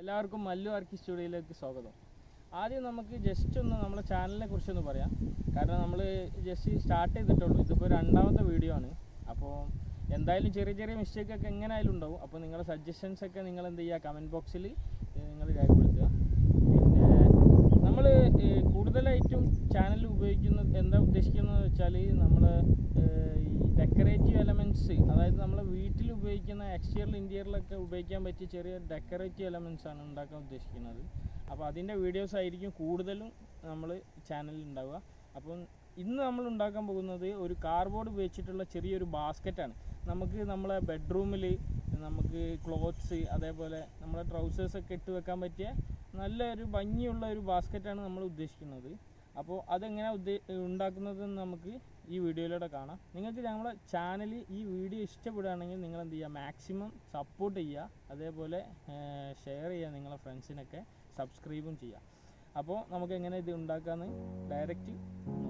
എല്ലാവർക്കും മല്ലു ആർക്കി സ്റ്റുഡിയോയിലേക്ക് സ്വാഗതം ആദ്യം നമുക്ക് ജസ്റ്റ് ഒന്ന് നമ്മുടെ ചാനലിനെ കുറിച്ചൊന്ന് പറയാം കാരണം നമ്മൾ ജസ്റ്റ് സ്റ്റാർട്ട് ചെയ്തിട്ടുള്ളൂ ഇതിപ്പോൾ രണ്ടാമത്തെ വീഡിയോ ആണ് അപ്പോൾ എന്തായാലും ചെറിയ ചെറിയ മിസ്റ്റേക്ക് ഒക്കെ എങ്ങനെ ആയാലും ഉണ്ടാവും അപ്പോൾ നിങ്ങളുടെ സജഷൻസ് ഒക്കെ നിങ്ങൾ എന്ത് ചെയ്യുക കമൻറ്റ് ബോക്സിൽ നിങ്ങൾ രേഖപ്പെടുത്തുക പിന്നെ നമ്മൾ കൂടുതലായിട്ടും ചാനൽ ഉപയോഗിക്കുന്നത് എന്താ ഉദ്ദേശിക്കുന്നത് വെച്ചാൽ നമ്മൾ ഈ ഡെക്കറേറ്റീവ് എലമെൻറ്റ്സ് അതായത് നമ്മൾ വീട്ടിൽ ഉപയോഗിക്കുന്ന എക്സ്റ്റീരിയർ ഇൻറ്റീരിയറിലൊക്കെ ഉപയോഗിക്കാൻ പറ്റിയ ചെറിയ ഡെക്കറേറ്റീവ് എലമെൻറ്റ്സ് ആണ് ഉണ്ടാക്കാൻ ഉദ്ദേശിക്കുന്നത് അപ്പോൾ അതിൻ്റെ വീഡിയോസ് ആയിരിക്കും കൂടുതലും നമ്മൾ ചാനലിൽ ഉണ്ടാവുക അപ്പം ഇന്ന് നമ്മൾ ഉണ്ടാക്കാൻ പോകുന്നത് ഒരു കാർബോർഡ് ഉപയോഗിച്ചിട്ടുള്ള ചെറിയൊരു ബാസ്ക്കറ്റാണ് നമുക്ക് നമ്മളെ ബെഡ്റൂമിൽ നമുക്ക് ക്ലോത്ത്സ് അതേപോലെ നമ്മുടെ ട്രൗസേഴ്സ് ഒക്കെ ഇട്ട് വെക്കാൻ പറ്റിയ നല്ലൊരു ഭംഗിയുള്ള ഒരു ബാസ്ക്കറ്റാണ് നമ്മൾ ഉദ്ദേശിക്കുന്നത് അപ്പോൾ അതെങ്ങനെ ഉദ്ദേ ഉണ്ടാക്കുന്നതെന്ന് നമുക്ക് ഈ വീഡിയോയിലൂടെ കാണാം നിങ്ങൾക്ക് ഞങ്ങളെ ചാനൽ ഈ വീഡിയോ ഇഷ്ടപ്പെടുകയാണെങ്കിൽ നിങ്ങൾ എന്ത് ചെയ്യുക മാക്സിമം സപ്പോർട്ട് ചെയ്യുക അതേപോലെ ഷെയർ ചെയ്യുക നിങ്ങളെ ഫ്രണ്ട്സിനൊക്കെ സബ്സ്ക്രൈബും ചെയ്യുക അപ്പോൾ നമുക്ക് എങ്ങനെ ഇത് ഉണ്ടാക്കാമെന്ന് ഡയറക്റ്റ്